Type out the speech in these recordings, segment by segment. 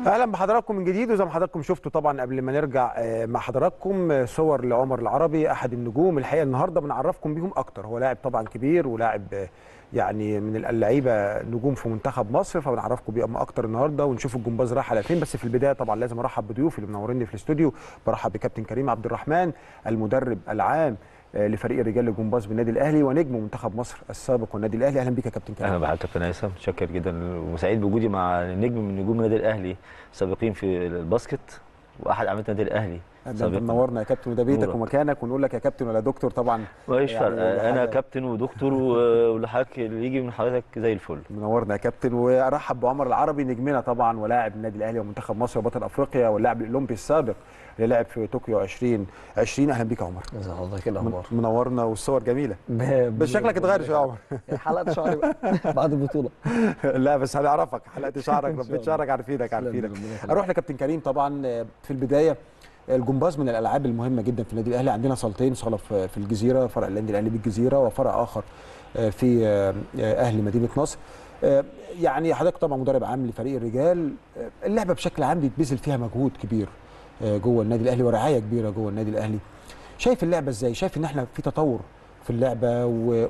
اهلا بحضراتكم من جديد وزي ما حضراتكم شفتوا طبعا قبل ما نرجع آه، مع حضراتكم آه، صور لعمر العربي احد النجوم الحقيقه النهارده بنعرفكم بيهم اكتر هو لاعب طبعا كبير ولاعب آه، يعني من اللعيبه نجوم في منتخب مصر فبنعرفكم بيهم اكتر النهارده ونشوف الجمباز راح على فين بس في البدايه طبعا لازم ارحب بضيوفي اللي منوريني في الاستوديو برحب بكابتن كريم عبد الرحمن المدرب العام آه، لفريق الرجال للجمباز بالنادي الاهلي ونجم منتخب مصر السابق والنادي الاهلي اهلا بيك يا كابتن كريم اهلا بحضرتك كابتن هيثم متشكر جدا وسعيد بوجودي مع نجم من نجوم النادي الاهلي السابقين في الباسكت واحد اعمال النادي الاهلي ده انت سابقاً. منورنا يا كابتن وده بيتك نورك. ومكانك ونقول لك يا كابتن ولا دكتور طبعا مفيش يعني فرق انا حاجة- كابتن ودكتور و- ولحضرتك اللي يجي من حضرتك زي الفل منورنا يا كابتن وارحب بعمر العربي نجمنا طبعا ولاعب النادي الاهلي ومنتخب مصر وبطل افريقيا واللاعب الاولمبي السابق اللي لعب في طوكيو 2020 اهلا بيك يا عمر ازي حضرتك ايه الاخبار؟ من- منورنا والصور جميله ب- بس شكلك اتغير شويه يا عمر حلقه شعري بقى بعد البطوله لا بس هنعرفك حلقه شعرك إن شاء ربيت الله. شعرك عارفينك عارفينك ربنا يخليك. اروح لكابتن كريم طبعا آه، في البدايه الجمباز من الالعاب المهمه جدا في النادي الاهلي عندنا صالتين صاله في في الجزيره فرع النادي الاهلي بالجزيره وفرع اخر آه، في آه، آه، اهل مدينه نصر آه، يعني حضرتك طبعا مدرب عام لفريق الرجال آه، اللعبه بشكل عام بيتبذل فيها مجهود كبير آه، جوه النادي الاهلي ورعايه كبيره جوه النادي الاهلي شايف اللعبه ازاي شايف ان احنا في تطور في اللعبه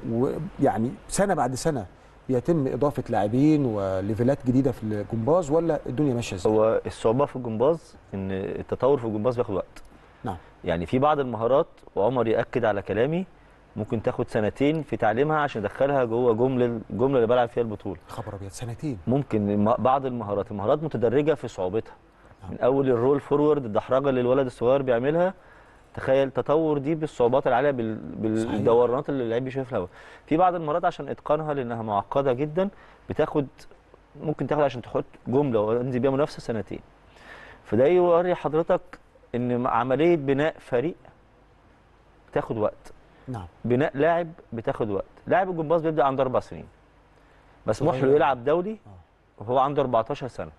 ويعني سنه بعد سنه بيتم اضافه لاعبين وليفلات جديده في الجمباز ولا الدنيا ماشيه ازاي هو الصعوبه في الجمباز ان التطور في الجمباز بياخد وقت نعم. يعني في بعض المهارات وعمر ياكد على كلامي ممكن تاخد سنتين في تعليمها عشان ادخلها جوه جمله الجمله اللي بلعب فيها البطوله خبر ابيض سنتين ممكن الم- بعض المهارات المهارات متدرجه في صعوبتها نعم. من اول الرول فورورد الدحرجه اللي الولد الصغير بيعملها تخيل تطور دي بالصعوبات العاليه بال- صحيح. بالدورانات اللي اللعيب بيشوفها في الهواء في بعض المهارات عشان اتقانها لانها معقده جدا بتاخد ممكن تاخد عشان تحط جمله وانزل بيها منافسه سنتين فده يوري حضرتك ان عمليه بناء فريق بتاخد وقت نعم بناء لاعب بتاخد وقت لاعب الجمباز بيبدا عنده اربع سنين مسموح له صغير. يلعب دولي وهو عنده 14 سنه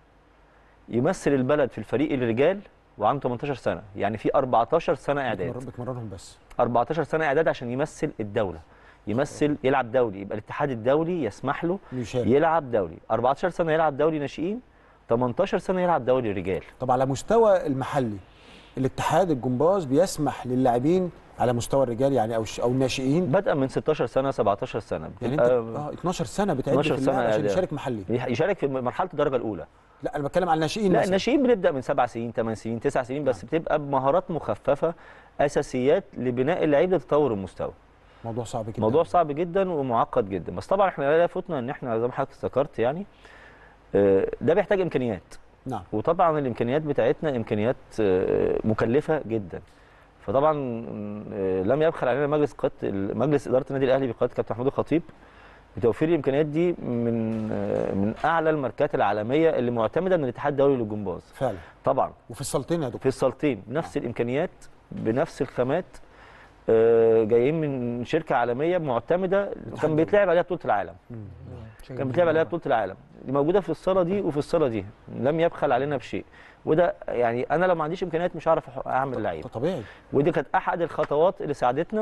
يمثل البلد في الفريق الرجال وعنده 18 سنه يعني في 14 سنه اعداد بتمر- بتمرنهم بس 14 سنه اعداد عشان يمثل الدوله يمثل يلعب دولي يبقى الاتحاد الدولي يسمح له يشارك يلعب دولي 14 سنه يلعب دولي ناشئين 18 سنه يلعب دولي رجال طب على مستوى المحلي الاتحاد الجمباز بيسمح للاعبين على مستوى الرجال يعني او ش- او الناشئين بدءا من 16 سنه 17 سنه يعني انت بتبقى اه 12 سنه بتعد 12 في سنة اللعبه عشان إعداد. يشارك محلي يشارك في مرحله الدرجه الاولى لا انا بتكلم على الناشئين لا مثلا. الناشئين بنبدا من سبع سنين ثمان سنين تسع سنين بس بتبقى بمهارات مخففه اساسيات لبناء اللعيب لتطور المستوى موضوع صعب جدا موضوع صعب جدا ومعقد جدا بس طبعا احنا لا يفوتنا ان احنا زي ما حضرتك ذكرت يعني آه، ده بيحتاج امكانيات نعم وطبعا الامكانيات بتاعتنا امكانيات آه، مكلفه جدا فطبعا آه، لم يبخل علينا مجلس قياده مجلس اداره النادي الاهلي بقياده كابتن محمود الخطيب بتوفير الامكانيات دي من آه، من اعلى الماركات العالميه اللي معتمده من الاتحاد الدولي للجمباز فعلا طبعا وفي السلطين يا دكتور في الصالتين بنفس الامكانيات بنفس الخامات آه، جايين من شركه عالميه معتمده كان بيتلعب عليها بطوله العالم كان بيتلعب عليها بطوله العالم دي موجوده في الصاله دي وفي الصاله دي لم يبخل علينا بشيء وده يعني انا لو ما عنديش امكانيات مش هعرف أح- اعمل لعيب ده طبيعي ودي كانت احد الخطوات اللي ساعدتنا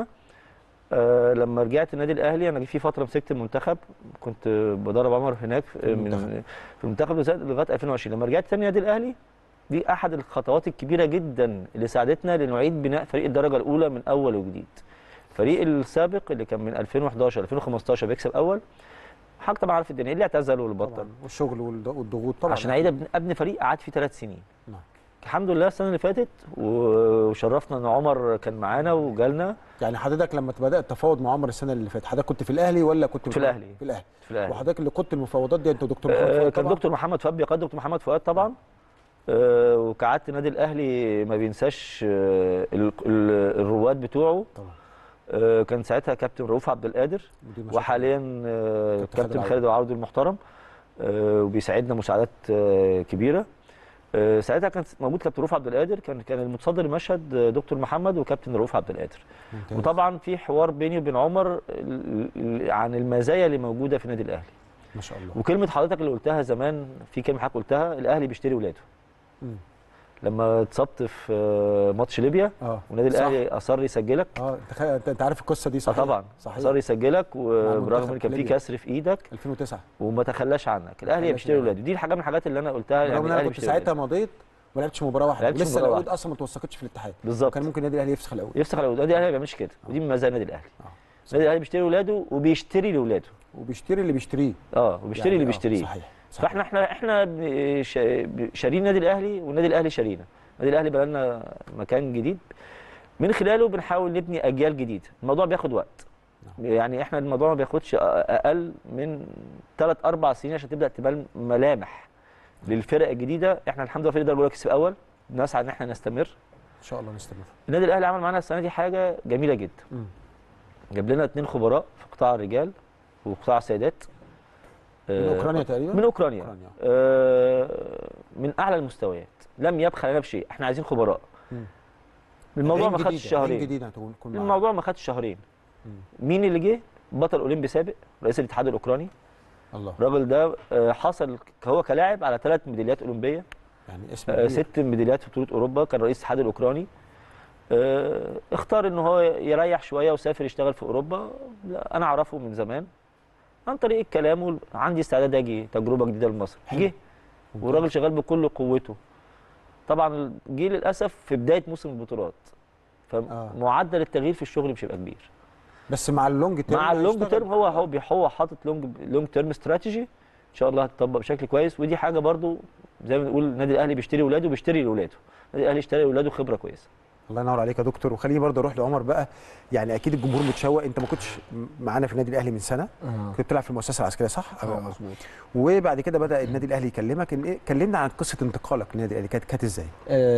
آه لما رجعت النادي الاهلي انا في فتره مسكت المنتخب كنت بدرب عمر هناك في المنتخب. من في المنتخب لغايه لغاية 2020 لما رجعت تاني النادي الاهلي دي احد الخطوات الكبيره جدا اللي ساعدتنا لنعيد بناء فريق الدرجه الاولى من اول وجديد الفريق السابق اللي كان من 2011 2015 بيكسب اول حضرتك طبعا عارف الدنيا اللي اعتزل واللي بطل طبعا والشغل والض- والضغوط طبعا عشان اعيد أبن- ابني فريق قعد فيه ثلاث سنين نعم. الحمد لله السنه اللي فاتت و- وشرفنا ان عمر كان معانا وجالنا يعني حضرتك لما بدات تفاوض مع عمر السنه اللي فاتت حضرتك كنت في الاهلي ولا كنت في الأهلي. في الاهلي في الاهلي وحضرتك اللي قدت المفاوضات دي انت دكتور محمد آه، فؤاد كان طبعاً. دكتور محمد فؤاد بيقاد دكتور محمد فؤاد طبعا آه، وكعاده النادي الاهلي ما بينساش آه، ال- ال- الرواد بتوعه طبعا آه، كان ساعتها كابتن رؤوف عبد القادر مدير مشاكل. وحاليا آه، كابتن خالد كابتن العوضي. خالد العوضي المحترم آه، وبيساعدنا مساعدات آه، كبيره آه، ساعتها كان موجود كابتن رؤوف عبد القادر كان كان المتصدر المشهد آه، دكتور محمد وكابتن رؤوف عبد القادر ممتاز. وطبعا في حوار بيني وبين عمر ال- ال- عن المزايا اللي موجوده في النادي الاهلي ما شاء الله وكلمه حضرتك اللي قلتها زمان في كلمه حضرتك قلتها الاهلي بيشتري ولاده مم. لما اتصبت في آه، ماتش ليبيا اه والنادي صح. الاهلي اصر يسجلك اه انت خ- انت أنت عارف القصه دي اه صحيح طبعا صحيح اصر يسجلك وبرغم المنتخب ان كان في ليبيا. كسر في ايدك 2009 وما تخلاش عنك الاهلي تخلاش بيشتري عنك. ولاده دي الحاجه من الحاجات اللي انا قلتها رغم ان انا الاهلي كنت بيشتري ساعتها ولاده. مضيت ما لعبتش مباراه واحده لعبتش ولسه مباراة العقود واحدة. اصلا ما توثقتش في الاتحاد بالظبط كان ممكن النادي الاهلي يفسخ العقود يفسخ العقود النادي الاهلي ما بيعملش كده ودي من مزايا النادي الاهلي النادي الاهلي بيشتري ولاده وبيشتري لاولاده وبيشتري اللي بيشتريه اه وبيشتري يعني اللي آه، بيشتريه صحيح صحيح. فاحنا احنا احنا بن- شا- شارين النادي الاهلي والنادي الاهلي شارينا النادي الاهلي بقى لنا مكان جديد من خلاله بنحاول نبني اجيال جديده الموضوع بياخد وقت يعني احنا الموضوع ما بياخدش أ- اقل من ثلاث اربع سنين عشان تبدا تبان ملامح للفرق الجديده احنا الحمد لله فريق درجه اولى كسب اول بنسعى ان احنا نستمر ان شاء الله نستمر النادي الاهلي عمل معانا السنه دي حاجه جميله جدا مم. جاب لنا اثنين خبراء في قطاع الرجال وقطاع السيدات من آه، اوكرانيا تقريبا من اوكرانيا أوكرانيا. آه، من اعلى المستويات لم يبخل علينا بشيء احنا عايزين خبراء مم. الموضوع عين ما خدش جديدة، عين شهرين جديده هتكون تكون معانا. الموضوع ما خدش شهرين مم. مين اللي جه بطل اولمبي سابق رئيس الاتحاد الاوكراني الله الراجل ده آه، حصل هو كلاعب على ثلاث ميداليات اولمبيه يعني اسم آه، كبير. ست ميداليات في بطوله اوروبا كان رئيس الاتحاد الاوكراني آه، اختار ان هو يريح شويه وسافر يشتغل في اوروبا لا انا اعرفه من زمان عن طريق الكلام وال- عندي استعداد اجي تجربه جديده لمصر حلو. جه والراجل شغال بكل قوته طبعا جه للاسف في بدايه موسم البطولات فمعدل التغيير في الشغل مش هيبقى كبير بس مع اللونج تيرم مع اللونج هيشتغل. تيرم هو هو بي- هو حاطط لونج لونج تيرم استراتيجي ان شاء الله هتطبق بشكل كويس ودي حاجه برضو زي ما بنقول النادي الاهلي بيشتري ولاده بيشتري لاولاده النادي الاهلي اشتري لاولاده خبره كويسه الله ينور عليك يا دكتور وخليني برضه اروح لعمر بقى يعني اكيد الجمهور متشوق انت ما كنتش معانا في النادي الاهلي من سنه آه. كنت بتلعب في المؤسسه العسكريه صح؟ اه مظبوط وبعد كده بدا النادي الاهلي يكلمك ان ايه كلمنا عن قصه انتقالك للنادي الاهلي كانت كانت ازاي؟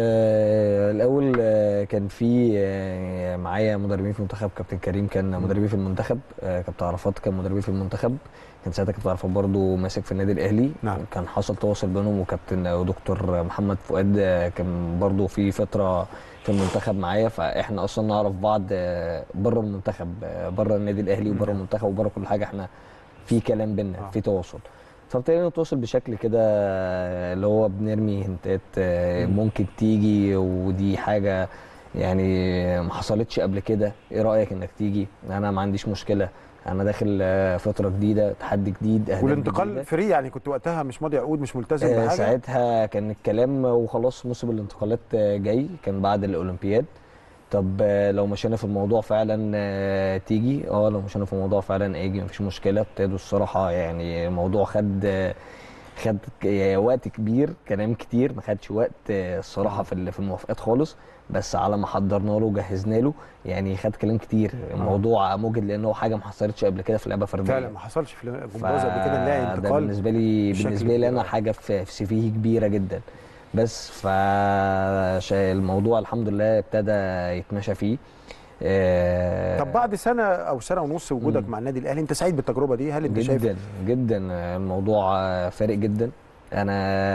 آه الاول آه كان في آه معايا مدربين في المنتخب كابتن كريم كان مدربي في المنتخب آه كابتن عرفات كان مدربي في المنتخب كان ساعتها كابتن عرفات برضه ماسك في النادي الاهلي نعم. كان حصل تواصل بينهم وكابتن ودكتور محمد فؤاد آه كان برضه في فتره في المنتخب معايا فاحنا اصلا نعرف بعض آه بره المنتخب آه بره النادي الاهلي وبره المنتخب وبره كل حاجه احنا في كلام بينا آه. في تواصل فابتدينا نتواصل بشكل كده اللي هو بنرمي هنتات آه، مم. ممكن تيجي ودي حاجه يعني ما حصلتش قبل كده ايه رايك انك تيجي انا ما عنديش مشكله انا داخل آه، فتره جديده تحدي جديد اهداف والانتقال جديدة. فري يعني كنت وقتها مش ماضي عقود مش ملتزم آه، بحاجه ساعتها كان الكلام وخلاص موسم الانتقالات آه، جاي كان بعد الاولمبياد طب آه، لو مشينا في الموضوع فعلا آه، تيجي اه لو مشينا في الموضوع فعلا اجي مفيش مشكله ابتدوا الصراحه يعني الموضوع خد آه، خد ك- وقت كبير كلام كتير ما خدش وقت آه، الصراحه في ال- في الموافقات خالص بس على ما حضرنا له وجهزنا له يعني خد كلام كتير الموضوع مجهد لان هو حاجه ما حصلتش قبل كده في لعبه فرديه فعلا ما حصلش في الجمباز قبل كده نلاقي ده انتقال بالنسبه لي بشكل بالنسبه لي كبير. انا حاجه في في سي فيه كبيره جدا بس فالموضوع الحمد لله ابتدى يتمشى فيه آه، طب بعد سنه او سنه ونص وجودك مم. مع النادي الاهلي انت سعيد بالتجربه دي هل انت شايف جدا جدا الموضوع فارق جدا انا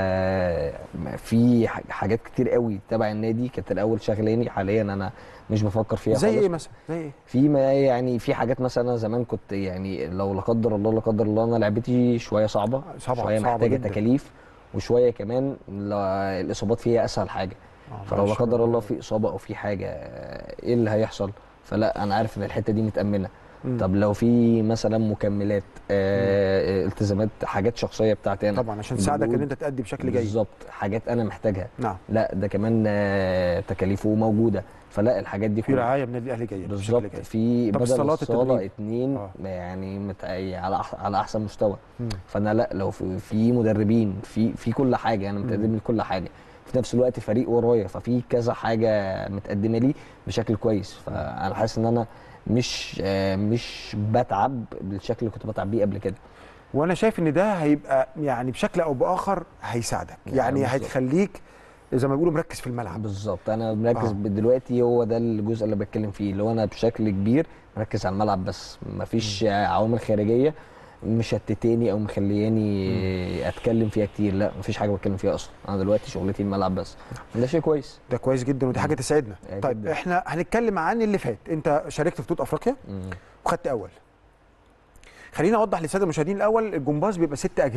في ح- حاجات كتير قوي تبع النادي كانت الاول شغلاني حاليا انا مش بفكر فيها زي خالص ايه مثلا زي ايه في ما يعني في حاجات مثلا أنا زمان كنت يعني لو لا قدر الله لا قدر الله انا لعبتي شويه صعبه صعبة- شويه صعبة محتاجه جدا. تكاليف وشويه كمان لا- الاصابات فيها اسهل حاجه آه، فلو لا معلش. قدر الله في اصابه او في حاجه آه، ايه اللي هيحصل فلا انا عارف ان الحته دي متامنه مم. طب لو في مثلا مكملات آه التزامات حاجات شخصيه بتاعتي انا طبعا عشان تساعدك ان انت تأدي بشكل جيد بالظبط حاجات انا محتاجها نعم لا ده كمان آه تكاليفه موجوده فلا الحاجات دي في كلها رعايه من النادي الاهلي جيد بشكل بالظبط جيد في طب بدل الصالات الصاله التدريب؟ اتنين آه. يعني مت... على أح... على احسن مستوى مم. فانا لا لو في, في مدربين في في كل حاجه انا متقدم لكل حاجه في نفس الوقت فريق ورايا ففي كذا حاجه متقدمه لي بشكل كويس فانا حاسس ان انا مش آه، مش بتعب بالشكل اللي كنت بتعب بيه قبل كده وانا شايف ان ده هيبقى يعني بشكل او باخر هيساعدك يعني يعني بالظبط. هيخليك زي ما بيقولوا مركز في الملعب بالظبط انا مركز آه. آه. دلوقتي هو ده الجزء اللي بتكلم فيه اللي هو انا بشكل كبير مركز على الملعب بس مفيش عوامل خارجيه مشتتاني او مخلياني اتكلم فيها كتير لا مفيش حاجه بتكلم فيها اصلا انا دلوقتي شغلتي الملعب بس ده شيء كويس ده كويس جدا ودي حاجه تسعدنا آه، طيب جداً. احنا هنتكلم عن اللي فات انت شاركت في بطوله افريقيا وخدت اول خلينا اوضح للساده المشاهدين الاول الجمباز بيبقى ست اجهزه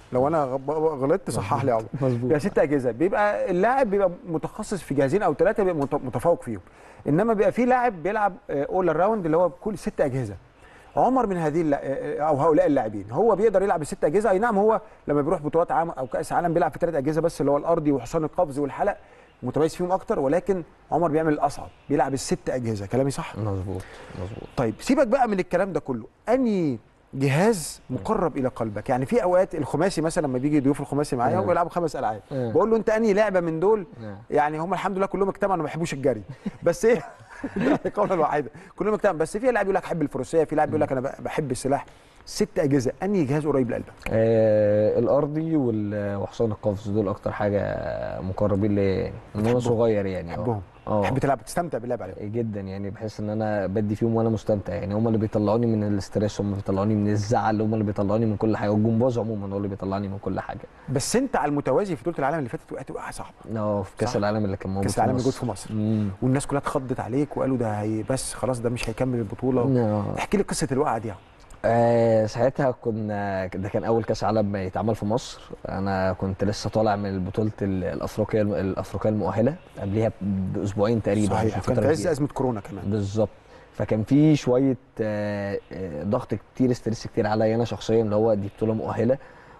لو انا غ- غلطت صحح لي يا عمر مظبوط بيبقى ست اجهزه بيبقى اللاعب بيبقى متخصص في جهازين او ثلاثه بيبقى مت- متفوق فيهم انما بيبقى في لاعب بيلعب اول اراوند اللي هو بكل ست اجهزه عمر من هذه اللا- آه، او هؤلاء اللاعبين هو بيقدر يلعب الست اجهزه اي نعم هو لما بيروح بطولات عام او كاس عالم بيلعب في ثلاث اجهزه بس اللي هو الارضي وحصان القفز والحلق متميز فيهم اكتر ولكن عمر بيعمل الاصعب بيلعب الست اجهزه كلامي صح مظبوط مظبوط طيب سيبك بقى من الكلام ده كله اني جهاز مقرب الى قلبك يعني في اوقات الخماسي مثلا لما بيجي ضيوف الخماسي معايا مم. ويلعبوا خمس العاب مم. بقول له انت انهي لعبه من دول نعم. يعني هم الحمد لله كلهم اجتمعوا ما بيحبوش الجري بس ايه ده القوله الوحيده كلهم اجتمعوا بس في لاعب يقول لك احب الفروسيه في لاعب يقول لك انا ب- بحب السلاح ست اجهزه انهي جهاز قريب لقلبك آه الارضي وال- وحصان القفز دول اكتر حاجه مقربين ليا من وانا بتحبهم؟ صغير يعني آه. تحبهم اه تحب تلعب تستمتع باللعب عليهم جدا يعني بحس ان انا بدي فيهم وانا مستمتع يعني هم اللي بيطلعوني من الاستريس هم اللي بيطلعوني من الزعل هم اللي بيطلعوني من كل حاجه والجمباز عموما هو اللي بيطلعني من كل حاجه بس انت على المتوازي في بطوله العالم اللي فاتت وقعت وقعه صعبه اه في كاس صح. العالم اللي كان موجود كاس في العالم مصر. موجود في مصر مم. والناس كلها اتخضت عليك وقالوا ده هي بس خلاص ده مش هيكمل البطوله آه. احكي لي قصه الوقعه دي يا عم. آه ساعتها كنا ده كان اول كاس عالم يتعمل في مصر انا كنت لسه طالع من بطوله ال- الافريقيه الافريقيه المؤهله قبلها باسبوعين تقريبا صحيح مش كان فترة في عز كبيرة. ازمه كورونا كمان بالظبط فكان في شويه آه، آه، ضغط كتير ستريس كتير عليا انا شخصيا اللي هو دي بطوله مؤهله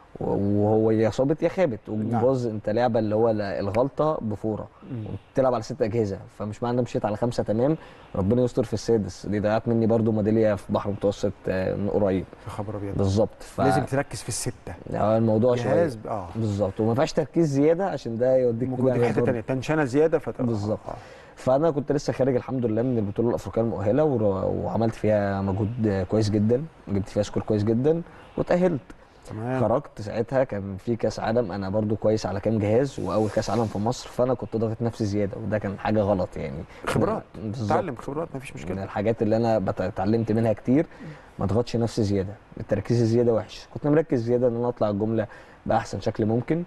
وهو يا صابت يا خابت والجمباز انت لعبه اللي هو لا- الغلطه بفوره وبتلعب على ست اجهزه فمش معنى مشيت على خمسه تمام ربنا يستر في السادس دي ضيعت مني برضو ميداليه في بحر متوسط آه، من قريب يا خبر ابيض بالظبط ف لازم تركز في السته آه، الموضوع شويه جهاز اه بالظبط وما فيهاش تركيز زياده عشان ده يوديك ممكن في في حته برضو. ثانيه تنشنه زياده فت... بالظبط. آه. فانا كنت لسه خارج الحمد لله من البطوله الافريقيه المؤهله ور- وعملت فيها مجهود كويس جدا جبت فيها سكور كويس جدا وتاهلت تمام خرجت ساعتها كان في كاس عالم انا برضو كويس على كام جهاز واول كاس عالم في مصر فانا كنت ضاغط نفسي زياده وده كان حاجه غلط يعني خبرات. بالظبط تعلم خبرات مفيش من مشكله الحاجات اللي انا بت- اتعلمت منها كتير ما اضغطش نفسي زياده التركيز الزياده وحش كنت مركز زياده ان انا اطلع الجمله باحسن شكل ممكن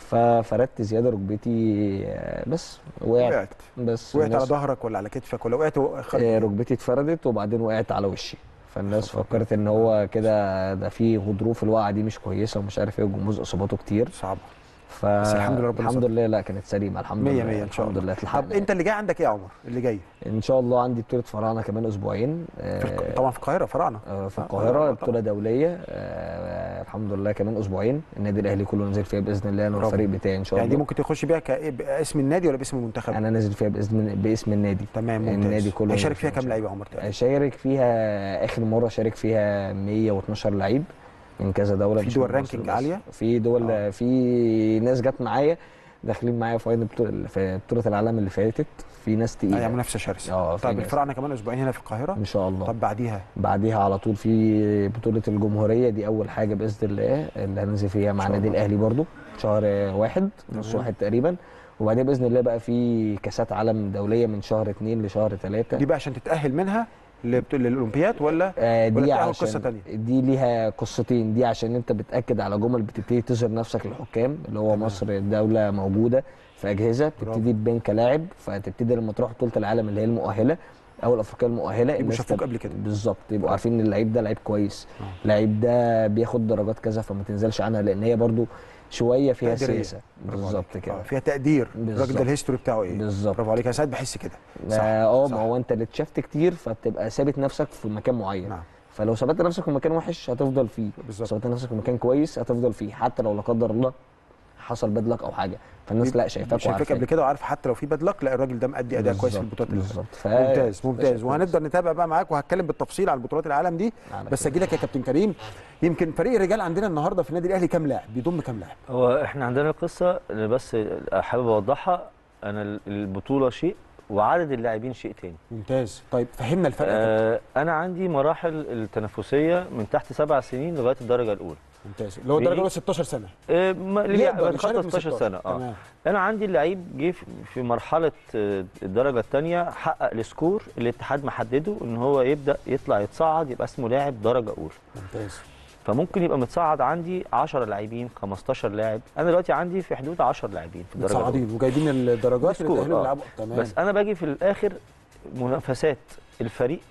ففردت زياده ركبتي آه، بس وقعت وقعت بس وقعت على الناس- ظهرك ولا على كتفك ولا وقعت آه، خرج ركبتي اتفردت وبعدين وقعت على وشي فالناس فكرت ان هو كده ده في غضروف الوقعه دي مش كويسه ومش عارف ايه والجمهور اصاباته كتير صعبه ف بس الحمد لله ربنا الحمد ستر. لله لا كانت سليمه الحمد 100 لله 100 ان شاء الحمد الله لله طب اتلحقنا انت اللي جاي عندك ايه يا عمر اللي جاي ان شاء الله عندي بطوله فراعنه كمان اسبوعين في الق... آه، طبعا في القاهره فراعنه آه، في آه، القاهره طبعاً. بطوله دوليه آه، الحمد لله كمان اسبوعين النادي الاهلي كله نازل فيها باذن الله انا برافو. والفريق بتاعي ان شاء يعني دي الله ممكن تخش بيها كإيه؟ باسم النادي ولا باسم المنتخب انا نازل فيها باذن باسم النادي تمام ممتاز النادي كله هيشارك نازل فيها إن كام شاء لعيب يا عمر تقريبا؟ شارك فيها اخر مره شارك فيها 112 لعيب من كذا دوله في مش دول من مصر رانكينج بس. عالية؟ في دول آه. في ناس جت معايا داخلين معايا فاينل بطوله في بطوله العالم اللي فاتت في ناس هي تقيله منافسه شرسه اه في طيب ناس. الفراعنه كمان اسبوعين هنا في القاهره ان شاء الله طب بعديها بعديها على طول في بطوله الجمهوريه دي اول حاجه باذن الله اللي هننزل فيها مع شاء النادي الله. الاهلي برضو شهر واحد نص تمام. واحد تقريبا وبعدين باذن الله بقى في كاسات عالم دوليه من شهر اتنين لشهر ثلاثه دي بقى عشان تتاهل منها لبط- للاولمبياد ولا آه، ولا دي تأهل عشان قصة تانية؟ دي ليها قصتين دي عشان انت بتاكد على جمل بتبتدي تظهر نفسك للحكام اللي هو تمام. مصر دوله موجوده في اجهزه برافو. بتبتدي تبان كلاعب فتبتدي لما تروح بطوله العالم اللي هي المؤهله او الافريقيه المؤهله يبقوا الناس شافوك تب- قبل كده. بالظبط يبقوا عارفين ان اللعيب ده لعيب كويس آه. اللعيب ده بياخد درجات كذا فما تنزلش عنها لان هي برضو شويه فيها تقديرية. سياسه برافو بالظبط عليك. كده آه، فيها تقدير الراجل بالظبط. ده الهيستوري بتاعه ايه بالظبط. برافو عليك انا ساعات بحس كده صح، اه صح. ما هو انت اللي اتشفت كتير فبتبقى ثابت نفسك في مكان معين نعم فلو ثبت نفسك في مكان وحش هتفضل فيه بالظبط. ثبت نفسك في مكان كويس هتفضل فيه حتى لو لا قدر الله حصل بدلك او حاجه فالناس لا شايفاك شايفاك قبل وعارفاك كده وعارف حتى لو في باد لك لا الراجل ده مأدي اداء كويس في بالظبط، البطولات اللي فاتت. بالظبط ف... ممتاز ممتاز شايف وهنقدر نتابع بقى معاك وهتكلم بالتفصيل عن بطولات العالم دي على بس خير. اجي لك يا كابتن كريم يمكن فريق الرجال عندنا النهارده في النادي الاهلي كام لاعب بيضم كام لاعب هو احنا عندنا قصه أنا بس حابب اوضحها انا البطوله شيء وعدد اللاعبين شيء تاني ممتاز طيب فهمنا الفرق يا كابتن. آه انا عندي مراحل التنافسيه من تحت سبع سنين لغايه الدرجه الاولى ممتاز اللي هو بيجي- الدرجه الاولى 16 سنه آه ما- اللي يقدر لغايه يشارك من 16 سنه اه تمام انا عندي اللعيب جه في- في مرحله آه، الدرجه الثانيه حقق السكور اللي الاتحاد محدده ان هو يبدا يطلع يتصعد يبقى اسمه لاعب درجه اولى ممتاز فممكن يبقى متصعد عندي 10 لاعبين 15 لاعب انا دلوقتي عندي في حدود 10 لاعبين في الدرجه الأولى. متصاعدين وجايبين الدرجات اللي بسكور، تأهلوا آه. يلعبوا تمام بس انا باجي في الاخر منافسات الفريق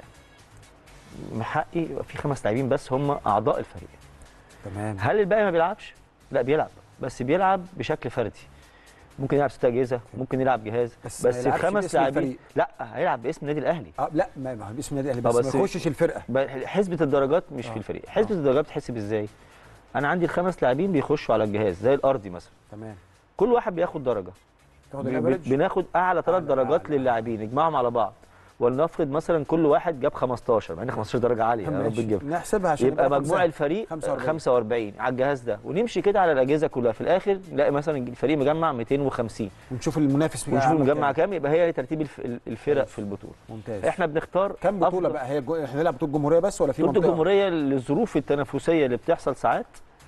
محقي يبقى في خمس لاعبين بس هم اعضاء الفريق تمام هل الباقي ما بيلعبش لا بيلعب بس بيلعب بشكل فردي ممكن يلعب ست اجهزه ممكن يلعب جهاز بس بس, ما بس يلعبش الخمس باسم لاعبين الفريق. لا هيلعب باسم النادي الاهلي اه لا ما ما هو باسم النادي الاهلي آه، بس, بس- ما يخشش الفرقه ب- حسبه الدرجات مش آه. في الفريق حسبه آه. الدرجات بتحسب ازاي انا عندي الخمس لاعبين بيخشوا على الجهاز زي الارضي مثلا تمام كل واحد بياخد درجه تاخد ب- الافريج بناخد اعلى ثلاث أعلى- درجات أعلى. للاعبين نجمعهم على بعض ولنفرض مثلا كل واحد جاب 15 مع ان 15 درجه عاليه يا رب ماشي. تجيبها نحسبها عشان يبقى خمسة. مجموع الفريق 45. 45 على الجهاز ده ونمشي كده على الاجهزه كلها في الاخر نلاقي مثلا الفريق مجمع 250 ونشوف المنافس بتاعه ونشوف عامل المجمع كام. كام يبقى هي ترتيب الف- الفرق ممتاز. في البطوله ممتاز احنا بنختار كم بطوله أفضل- بقى هي جو... احنا نلعب بطوله جمهوريه بس ولا في بطوله منطقه الجمهوريه للظروف التنافسيه اللي بتحصل ساعات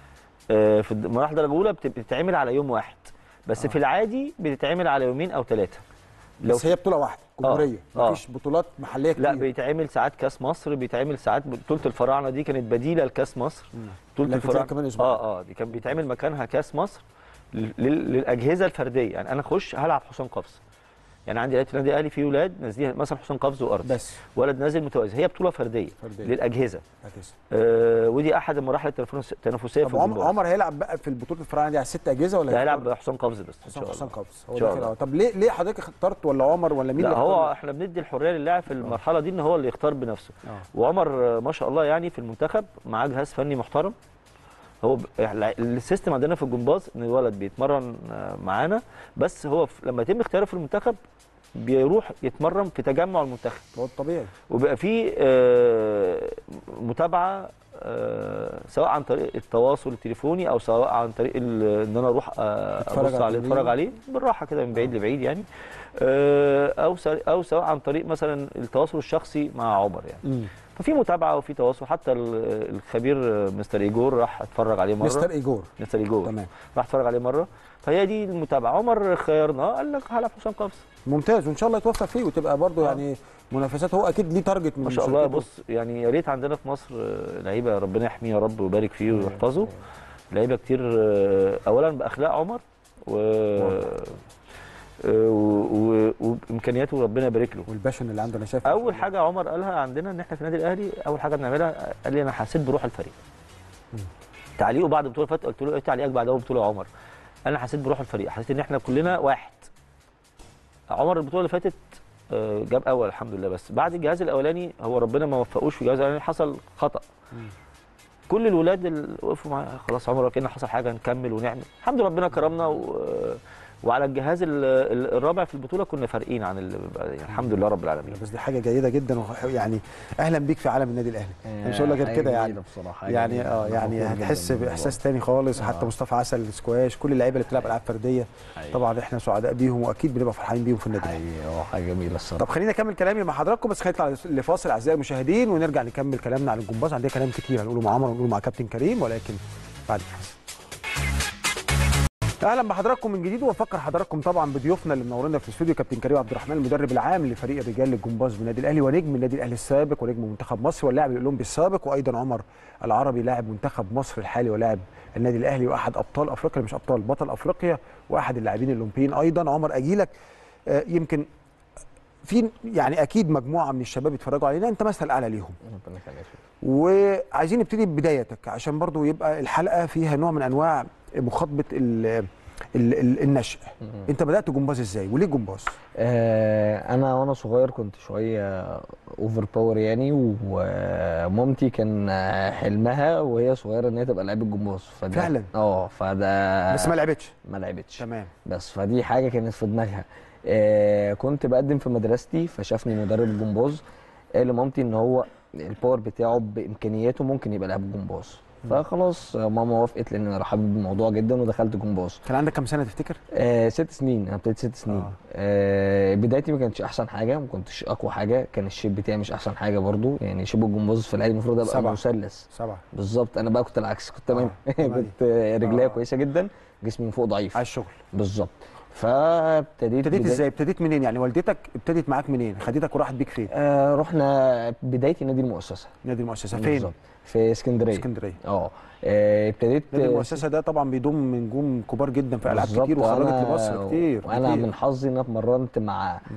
آه، في المراحل الدرجه الاولى بت- بتتعمل على يوم واحد بس آه. في العادي بتتعمل على يومين او ثلاثه بس هي بطوله واحده جمهوريه آه. مفيش بطولات محليه كتير لا بيتعمل ساعات كاس مصر بيتعمل ساعات بطوله الفراعنه دي كانت بديله لكاس مصر مم. بطوله لا، بتتلعب الفراعنه كمان أسبوع. اه اه دي كان بيتعمل مكانها كاس مصر لل- لل- للاجهزه الفرديه يعني انا اخش هلعب حسام قفص يعني عندي لعيبه في النادي الاهلي في ولاد نازلين مثلا حسام قفز وارض بس ولد نازل متوازي هي بطوله فرديه فردية. للاجهزه هتس. آه ودي احد المراحل التنافس- التنافسيه في طب عمر, الجمباز. عمر هيلعب بقى في البطوله الفراعنه دي على الست اجهزه ولا لا هيلعب حسام قفز بس ان حسام شاء حسام الله قفص هو إن شاء داخل الله. أهو. طب ليه ليه حضرتك اخترت ولا عمر ولا مين لا اللي هو اختار؟ احنا بندي الحريه للاعب في المرحله دي ان هو اللي يختار بنفسه آه. وعمر آه، ما شاء الله يعني في المنتخب معاه جهاز فني محترم هو ب... يعني السيستم عندنا في الجمباز ان الولد بيتمرن آه، معانا بس هو في... لما يتم اختياره في المنتخب بيروح يتمرن في تجمع المنتخب هو الطبيعي وبيبقى فيه آه، متابعه آه، سواء عن طريق التواصل التليفوني او سواء عن طريق ال- ان انا اروح آه، تتفرج ابص على عليه التمرين. اتفرج عليه بالراحه كده من بعيد لبعيد يعني آه، او سر- او سواء عن طريق مثلا التواصل الشخصي مع عمر يعني مم. ففي متابعه وفي تواصل حتى ال- الخبير آه، مستر ايجور راح اتفرج عليه مره مستر ايجور مستر ايجور تمام راح اتفرج عليه مره فهي دي المتابعه عمر خيرنا قال لك هلعب حسام قفص ممتاز وان شاء الله يتوفق فيه وتبقى برضه آه. يعني منافسات هو اكيد ليه تارجت من ما شاء الله شركته. بص يعني يا ريت عندنا في مصر آه، لعيبه ربنا يحميه يا رب ويبارك فيه ويحفظه لعيبه كتير آه، اولا باخلاق عمر و آه، و- و- وامكانياته ربنا يبارك له والباشن اللي عنده انا شايف اول حاجه عمر قالها عندنا ان احنا في النادي الاهلي اول حاجه بنعملها قال لي انا حسيت بروح الفريق مم. تعليقه بعد البطوله اللي فاتت قلت له ايه تعليقك بعد اول بطوله يا عمر انا حسيت بروح الفريق حسيت ان احنا كلنا واحد عمر البطوله اللي فاتت آه، جاب اول الحمد لله بس بعد الجهاز الاولاني هو ربنا ما وفقوش في الجهاز الاولاني حصل خطا مم. كل الولاد اللي وقفوا معايا خلاص عمر كنا حصل حاجه نكمل ونعمل الحمد لله ربنا كرمنا و... وعلى الجهاز ال- ال- الرابع في البطوله كنا فارقين عن ال... يعني الحمد لله رب العالمين بس دي حاجه جيده جدا وح- يعني اهلا بيك في عالم النادي الاهلي آه، مش هقول لك غير حاجة كده يعني جميلة بصراحة حاجة يعني جميلة. اه أنا يعني فخور جداً هتحس بالموضوع. باحساس تاني خالص آه. حتى مصطفى عسل السكواش كل اللعيبه اللي بتلعب العاب فرديه حقيقي. طبعا احنا سعداء بيهم واكيد بنبقى فرحانين بيهم في النادي الاهلي حقيقي اه حاجة جميلة الصراحة طب خلينا نكمل كلامي مع حضراتكم بس خلينا نطلع لفاصل اعزائي المشاهدين ونرجع نكمل كلامنا عن الجمباز عندنا كلام كتير هنقوله مع عمر ونقوله مع كابتن كريم ولكن بعد الفاصل اهلا بحضراتكم من جديد وافكر حضراتكم طبعا بضيوفنا اللي منورنا في الاستوديو كابتن كريم عبد الرحمن المدرب العام لفريق الرجال للجمباز بالنادي الاهلي ونجم النادي الاهلي السابق ونجم منتخب مصر واللاعب الاولمبي السابق وايضا عمر العربي لاعب منتخب مصر الحالي ولاعب النادي الاهلي واحد ابطال افريقيا مش ابطال بطل افريقيا واحد اللاعبين الاولمبيين ايضا عمر اجيلك آه، يمكن في يعني اكيد مجموعه من الشباب يتفرجوا علينا انت مثل اعلى ليهم ربنا يخليك وعايزين نبتدي ببدايتك عشان برضو يبقى الحلقه فيها نوع من انواع مخاطبه ال ال ال النشء انت بدات جمباز ازاي وليه جمباز آه، انا وانا صغير كنت شويه اوفر باور يعني ومامتي كان حلمها وهي صغيره ان هي تبقى لعيبه جمباز فده فعلا؟ اه فده بس ما لعبتش ما لعبتش تمام بس فدي حاجه كانت في دماغها آه كنت بقدم في مدرستي فشافني مدرب جمباز قال لمامتي ان هو الباور بتاعه بامكانياته ممكن يبقى لاعب جمباز فخلاص آه، ماما وافقت لان انا حابب الموضوع جدا ودخلت جمباز كان عندك كام سنه تفتكر آه ست سنين انا ابتديت ست سنين آه. آه. آه بدايتي ما كانتش احسن حاجه ما كنتش اقوى حاجه كان الشيب بتاعي مش احسن حاجه برضو يعني شيب الجمباز في العادي المفروض ابقى سبعة. مثلث سبعه بالظبط انا بقى كنت العكس كنت تمام آه، تمام. كنت آه، رجليا آه. كويسه جدا جسمي من فوق ضعيف على الشغل بالظبط فابتديت ابتديت بداية- ازاي ابتديت منين يعني والدتك ابتدت معاك منين خدتك وراحت بيك فين آه رحنا بدايتي نادي المؤسسه نادي المؤسسه فين بالظبط في اسكندريه اسكندريه اه آه، ابتديت نادي المؤسسه ده طبعا بيضم نجوم كبار جدا في العاب بالظبط، كتير وخرجت وأنا- لمصر كتير وانا كتير. من حظي ان انا اتمرنت مع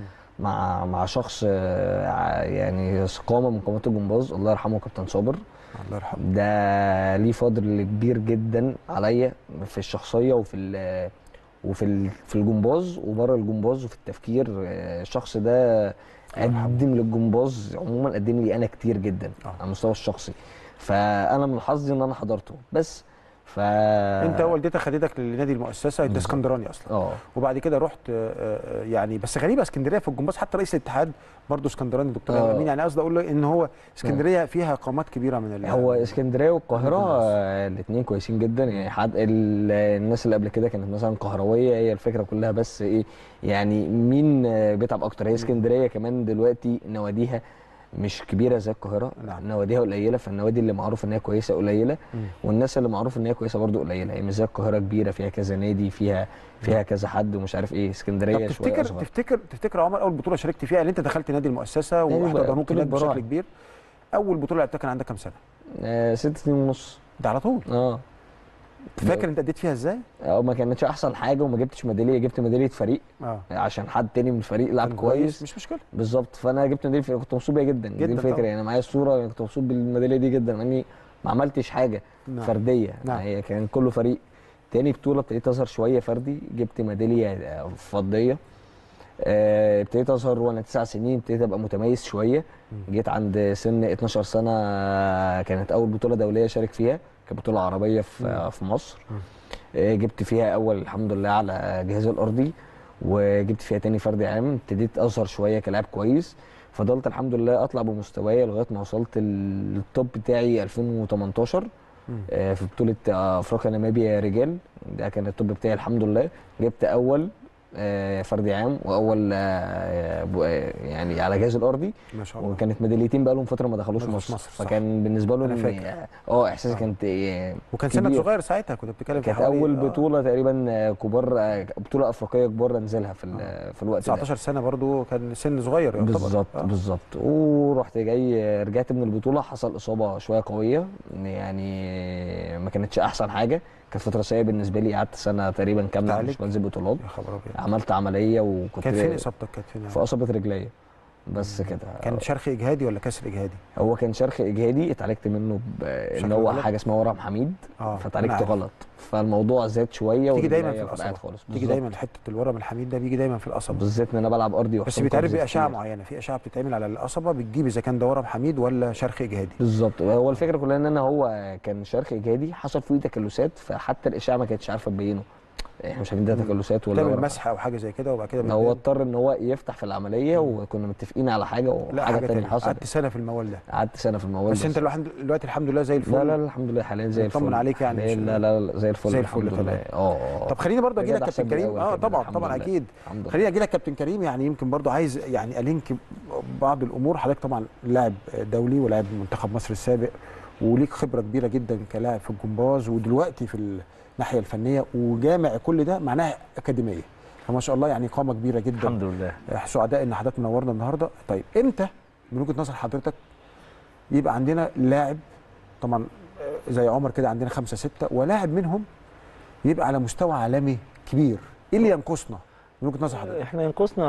مع مع شخص آه، ع- يعني قامه من قامات الجمباز الله يرحمه كابتن صابر الله يرحمه ده ليه فضل كبير جدا عليا في الشخصيه وفي ال وفي ال في الجمباز وبره الجمباز وفي التفكير آه، الشخص ده يرحمه. قدم للجمباز عموما قدم لي انا كتير جدا آه. على المستوى الشخصي فانا من حظي ان انا حضرته بس ف انت والدتك خدتك لنادي المؤسسه انت بالظبط. اسكندراني اصلا اه وبعد كده رحت آه، آه، يعني بس غريبه اسكندريه في الجمباز حتى رئيس الاتحاد برضه اسكندراني دكتور آه. امين يعني قصدي اقول له ان هو اسكندريه فيها قامات كبيره من ال- هو اسكندريه والقاهره الجمباز. الاثنين كويسين جدا يعني حد ال- الناس اللي قبل كده كانت مثلا قهرويه هي الفكره كلها بس ايه يعني مين آه، بيتعب اكتر هي اسكندريه كمان دلوقتي نواديها مش كبيره زي القاهره نعم. نواديها قليله فالنوادي اللي معروف ان هي كويسه قليله مم. والناس اللي معروف ان هي كويسه برضو قليله هي مش زي القاهره كبيره فيها كذا نادي فيها فيها كذا حد ومش عارف ايه طب اسكندريه شويه تفتكر اصغر تفتكر تفتكر يا عمر اول بطوله شاركت فيها اللي انت دخلت نادي المؤسسه نادي بقى- واحتضنوك بطولة هناك بشكل براعم. كبير اول بطوله لعبتها كان عندك كام سنه؟ آه ست سنين ونص ده على طول اه فاكر انت اديت فيها ازاي؟ اه ما كانتش احسن حاجه وما جبتش ميداليه جبت ميداليه فريق اه عشان حد تاني من الفريق لعب كان كويس مش مشكله بالظبط فانا جبت ميداليه فريق كنت مبسوط بيها جدا, جداً دي الفكره طبعاً. يعني معايا الصوره أنا كنت مبسوط بالميداليه دي جدا اني ما عملتش حاجه نعم. فرديه نعم. هي كان كله فريق تاني بطوله ابتديت اظهر شويه فردي جبت ميداليه آه، فضيه آه، ابتديت اظهر وانا تسع سنين ابتديت ابقى متميز شويه جيت عند سن 12 سنه آه، كانت اول بطوله دوليه اشارك فيها كانت بطوله عربيه في آه، في مصر آه، جبت فيها اول الحمد لله على جهاز الارضي وجبت فيها تاني فردي عام ابتديت اظهر شويه كلاعب كويس فضلت الحمد لله اطلع بمستواي لغايه ما وصلت التوب بتاعي 2018 مم. آه، في بطوله آه، افريقيا ناميبيا رجال ده كان التوب بتاعي الحمد لله جبت اول آه، فردي عام واول آه، بو- آه، يعني على جهاز الارضي ما شاء الله وكانت ميداليتين بقى لهم فتره ما دخلوش ما دخلوش مصر, مصر، صح. فكان بالنسبه له أنا إن- فاكر. اه احساسي آه. كانت آه، وكان سنك كبير. صغير ساعتها كنت بتتكلم في كانت حوالي اول آه، بطوله تقريبا آه، كبار آه، بطوله افريقيه كبار انزلها في ال- في الوقت ده 19 سنه برضو كان سن صغير يعتبر بالظبط آه. بالظبط ورحت جاي آه، رجعت من البطوله حصل اصابه شويه قويه يعني ما كانتش احسن حاجه كانت فتره سيئه بالنسبه لي قعدت سنه تقريبا كامله تعالج؟ مش بنزل بطولات يا خبر ابيض عملت عمليه وكنت كان فين اصابتك كانت فين في قصبه رجليا بس كده كان شرخ اجهادي ولا كسر اجهادي هو كان شرخ اجهادي اتعالجت منه ب- ان شكل هو غلط؟ حاجه اسمها ورم حميد اه أنا فاتعالجت عارف. غلط فالموضوع زاد شويه تيجي دايما والرجلية في فرقعت القصبه خالص تيجي بالظبط. دايما حته الورم الحميد ده بيجي دايما في القصبه بالذات ان انا بلعب ارضي بس وحسام بيتعرف قفز باشعه كتير. معينه في اشعه بتتعمل على القصبه بتجيب اذا كان ده ورم حميد ولا شرخ اجهادي بالظبط هو الفكره كلها ان انا هو كان شرخ اجهادي حصل فيه تكلسات فحتى الاشعه ما كانتش عارفه تبينه احنا مش عارفين ده تكلسات ولا تعمل ورم. مسح او حاجه زي كده وبعد كده هو بتبان. اضطر ان هو يفتح في العمليه وكنا متفقين على حاجه لا وحاجه حاجه تانية تانية حصلت قعدت سنه في الموال ده قعدت سنه في الموال بس انت الواحد دلوقتي الحمد لله زي الفل لا لا لا الحمد لله حاليا زي الفل نطمن عليك يعني حاليا مش- لا لا لا زي الفل زي الفل الحمد لله تمام. اه اه طب خليني برضه اجي لك بجد أحسن كابتن من كريم الأول اه كمان، طبعا الحمد طبعا لله. اكيد الحمد لله خليني اجي لك كابتن كريم يعني يمكن برضه عايز يعني الينك بعض الامور حضرتك طبعا لاعب دولي ولاعب منتخب مصر السابق وليك خبره كبيره جدا كلاعب في الجمباز ودلوقتي في الناحيه الفنيه وجامع كل ده معناها اكاديميه فما شاء الله يعني قامه كبيره جدا الحمد لله سعداء ان حضرتك منورنا النهارده طيب امتى من وجهه نظر حضرتك يبقى عندنا لاعب طبعا آه، زي عمر كده عندنا خمسه سته ولاعب منهم يبقى على مستوى عالمي كبير ايه اللي ينقصنا من وجهه نظر حضرتك احنا ينقصنا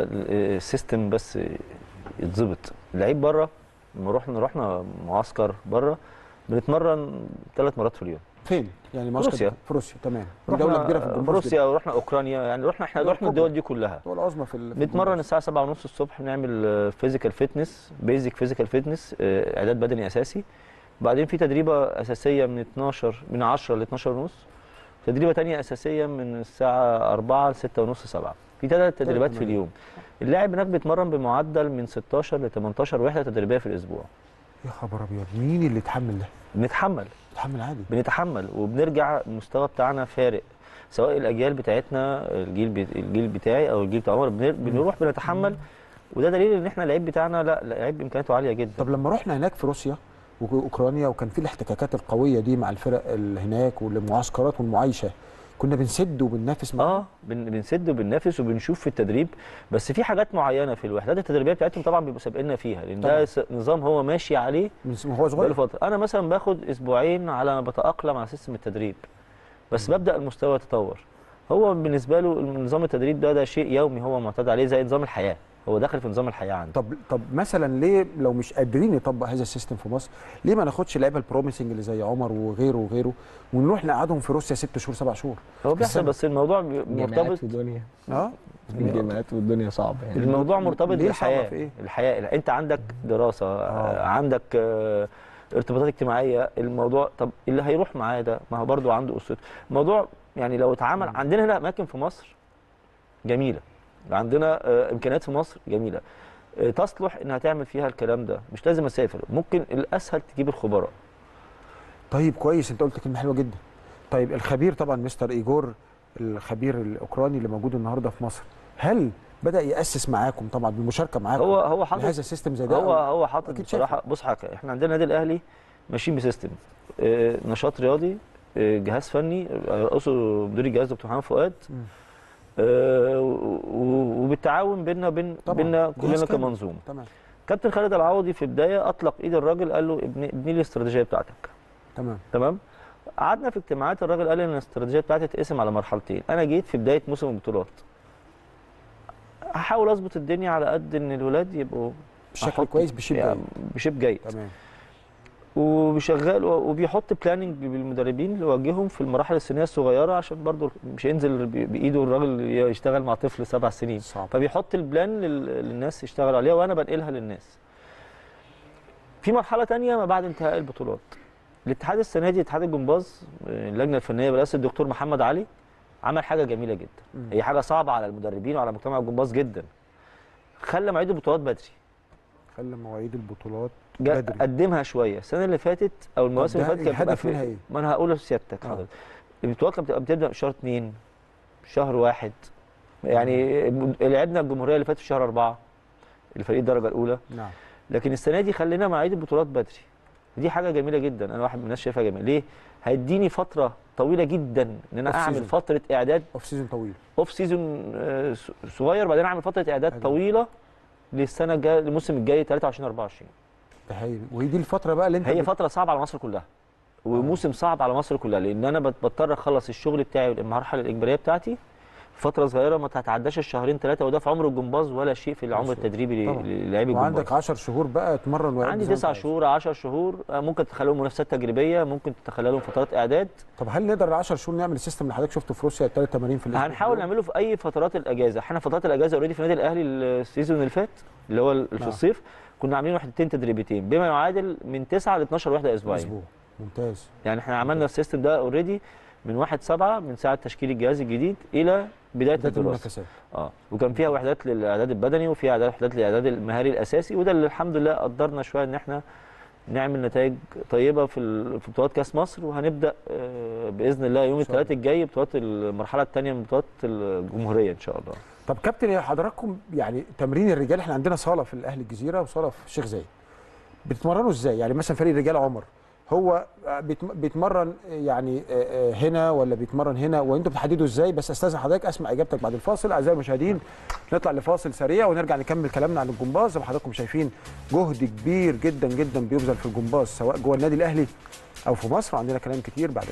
السيستم بس يتظبط اللعيب بره لما رحنا رحنا معسكر بره بنتمرن ثلاث مرات في اليوم فين يعني معسكر روسيا. في روسيا تمام دي رحنا دوله كبيره في في الجمباز روسيا ورحنا اوكرانيا يعني رحنا احنا دول رحنا الدول دي كلها الدول العظمى في ال- في نتمرن الجمباز. الساعه 7 ونص الصبح نعمل فيزيكال فيتنس بيزك فيزيكال فيتنس اعداد بدني اساسي بعدين في تدريبه اساسيه من 12 من 10 ل 12 ونص تدريبه تانية اساسيه من الساعه 4 ل 6 ونص 7 في ثلاث تدريبات في تمارين. اليوم اللاعب هناك بيتمرن بمعدل من 16 ل 18 وحده تدريبيه في الاسبوع يا خبر ابيض مين اللي يتحمل ده؟ بنتحمل يتحمل عادي بنتحمل وبنرجع المستوى بتاعنا فارق سواء الاجيال بتاعتنا الجيل بي- الجيل بتاعي او الجيل بتاع عمر بنر- بنروح بنتحمل وده دليل ان احنا اللعيب بتاعنا لا لعيب امكانياته عاليه جدا طب لما رحنا هناك في روسيا واوكرانيا وكان في الاحتكاكات القويه دي مع الفرق اللي هناك والمعسكرات والمعايشه كنا بنسد وبننافس معاهم اه بن- بنسد وبننافس وبنشوف في التدريب بس في حاجات معينه في الوحدات التدريبيه بتاعتهم طبعا بيبقوا سابقنا فيها لان طبعاً. ده س- نظام هو ماشي عليه من هو بقاله صغير فتره انا مثلا باخد اسبوعين على ما بتاقلم على سيستم التدريب بس ببدا المستوى يتطور هو بالنسبه له نظام التدريب ده ده شيء يومي هو معتاد عليه زي نظام الحياه هو داخل في نظام الحياه عنده طب طب مثلا ليه لو مش قادرين نطبق هذا السيستم في مصر ليه ما ناخدش لعيبه البروميسنج اللي زي عمر وغيره وغيره ونروح نقعدهم في روسيا ست شهور سبع شهور هو بيحصل السنة. بس الموضوع بي- جامعات مرتبط والدنيا اه الجامعات والدنيا صعبه يعني الموضوع مرتبط ليه صعبة بالحياه في إيه؟ الحياه انت عندك دراسه آه. عندك آه ارتباطات اجتماعيه الموضوع طب اللي هيروح معاه ده ما هو برضه عنده اسرته الموضوع يعني لو اتعمل عندنا هنا اماكن في مصر جميله عندنا آه امكانيات في مصر جميله آه تصلح انها تعمل فيها الكلام ده مش لازم اسافر ممكن الاسهل تجيب الخبراء طيب كويس انت قلت كلمه حلوه جدا طيب الخبير طبعا مستر ايجور الخبير الاوكراني اللي موجود النهارده في مصر هل بدا ياسس معاكم طبعا بالمشاركه معاكم هو هو حاطط لهذا السيستم زي ده هو أو- هو حاطط أكيد بصراحه بص حاجه احنا عندنا النادي الاهلي ماشيين بسيستم آه، نشاط رياضي آه، جهاز فني آه، رئيسه مدير الجهاز دكتور محمد فؤاد مم. آه، و- و- وبالتعاون بيننا وبين طبعاً. بيننا جهاز كلنا كامل. كمنظومه تمام كابتن خالد العوضي في بدايه اطلق ايد الراجل قال له ابني ابني لي الاستراتيجيه بتاعتك تمام تمام قعدنا في اجتماعات الراجل قال لي ان الاستراتيجيه بتاعتي تتقسم على مرحلتين انا جيت في بدايه موسم البطولات هحاول اظبط الدنيا على قد ان الولاد يبقوا بشكل أحط- كويس بشيب يعني جيد بشيب جيد تمام وبيشغل وبيحط بلاننج بالمدربين اللي يوجههم في المراحل السنيه الصغيره عشان برضو مش هينزل ب- بايده الراجل يشتغل مع طفل سبع سنين صعب فبيحط البلان لل- للناس يشتغل عليها وانا بنقلها للناس في مرحله تانية ما بعد انتهاء البطولات الاتحاد السنه دي اتحاد الجمباز اللجنه الفنيه برئاسه الدكتور محمد علي عمل حاجه جميله جدا مم. هي حاجه صعبه على المدربين وعلى مجتمع الجمباز جدا خلى مواعيد البطولات بدري خلى مواعيد البطولات جا- بدري. قدمها شويه السنه اللي فاتت او المواسم ده اللي فاتت كانت بتبقى الهدف منها في إيه؟ ما انا هقول لسيادتك آه. حضرتك البطولات كانت بتبقى بتبدا في شهر اثنين شهر واحد يعني لعبنا الجمهوريه اللي فاتت في شهر اربعه الفريق الدرجه الاولى نعم لكن السنه دي خلينا مواعيد البطولات بدري دي حاجه جميله جدا انا واحد من الناس شايفها جميله ليه هيديني فتره طويله جدا ان انا Off اعمل season. فتره اعداد اوف سيزون طويل اوف سيزون آه، س- صغير بعدين اعمل فتره اعداد حلو. طويله للسنه الجايه الموسم الجاي 23 24 ده هايل وهي دي الفتره بقى اللي انت هي بت- فتره صعبه على مصر كلها وموسم صعب على مصر كلها لان انا بت- بضطر اخلص الشغل بتاعي والمرحله الاجباريه بتاعتي في فتره صغيره ما تتعداش الشهرين ثلاثه وده في عمر الجمباز ولا شيء في العمر مظبوط. التدريبي طبعاً. للاعبي وعندك الجمباز 10 شهور بقى اتمرن ويعد عندي زي ما انت تسع عايز. شهور 10 شهور آه، ممكن تخليهم منافسات تجريبيه ممكن تخليهم فترات اعداد طب هل نقدر ال 10 شهور نعمل السيستم اللي حضرتك شفته في روسيا الثلاث تمارين في الأسبوع؟ هنحاول نعمله في اي فترات الاجازه احنا فترات الاجازه اوريدي في النادي الاهلي السيزون اللي فات اللي هو ال- في نعم. الصيف كنا عاملين وحدتين تدريبيتين بما يعادل من 9 ل 12 وحده اسبوعيا اسبوع ممتاز يعني احنا عملنا السيستم ده اوريدي من 1 7 من ساعه تشكيل الجهاز الجديد الى بدايه بدايه الدراسه المنافسات اه وكان فيها وحدات للاعداد البدني وفيها إعداد- وحدات للاعداد المهاري الاساسي وده اللي الحمد لله قدرنا شويه ان احنا نعمل نتائج طيبه في ال- في بطولات كاس مصر وهنبدا آه، باذن الله يوم إن شاء الثلاث الجاي بطولات المرحله الثانيه من بطولات الجمهوريه ان شاء الله طب كابتن يا حضراتكم يعني تمرين الرجال احنا عندنا صاله في الاهلي الجزيره وصاله في الشيخ زايد بتتمرنوا ازاي يعني مثلا فريق الرجال عمر هو بيتم- بيتمرن يعني آه، آه، هنا ولا بيتمرن هنا وانتوا بتحددوا ازاي بس استاذن حضرتك اسمع اجابتك بعد الفاصل اعزائي المشاهدين نطلع لفاصل سريع ونرجع نكمل كلامنا عن الجمباز زي ما حضراتكم شايفين جهد كبير جدا جدا بيبذل في الجمباز سواء جوه النادي الاهلي او في مصر عندنا كلام كتير بعد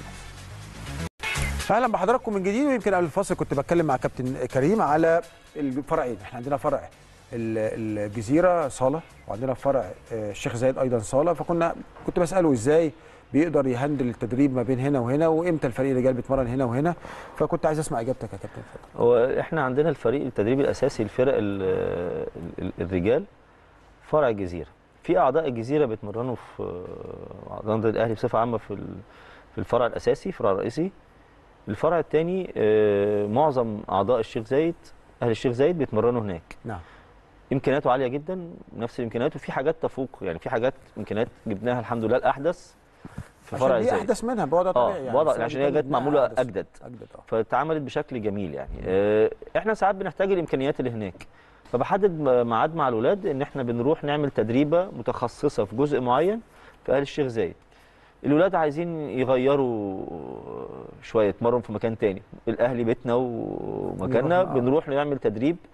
الفاصل اهلا بحضراتكم من جديد ويمكن قبل الفاصل كنت بتكلم مع كابتن كريم على الفرعين احنا عندنا فرع ال- الجزيره صاله وعندنا فرع آه، الشيخ زايد ايضا صاله فكنا كنت بساله ازاي بيقدر يهندل التدريب ما بين هنا وهنا وامتى الفريق الرجال بيتمرن هنا وهنا فكنت عايز اسمع اجابتك يا كابتن اتفضل هو احنا عندنا الفريق التدريبي الاساسي لفرق ال- ال- الرجال فرع الجزيره في اعضاء الجزيره بيتمرنوا في اعضاء النادي الاهلي بصفه عامه في ال- في الفرع الاساسي الفرع الرئيسي الفرع الثاني معظم اعضاء الشيخ زايد اهل الشيخ زايد بيتمرنوا هناك نعم امكانياته عاليه جدا نفس الامكانيات وفي حاجات تفوق يعني في حاجات امكانيات جبناها الحمد لله الاحدث في فرع عشان دي زايد احدث منها بوضع طبيعي اه يعني وضع السنة عشان دي هي كانت جت معموله أحدث. اجدد اجدد اه فاتعملت بشكل جميل يعني آه، احنا ساعات بنحتاج الامكانيات اللي هناك فبحدد م- ميعاد مع الاولاد ان احنا بنروح نعمل تدريبه متخصصه في جزء معين في اهل الشيخ زايد الولاد عايزين يغيروا شويه يتمرن في مكان تاني الاهلي بيتنا ومكاننا نروح- آه. بنروح نعمل تدريب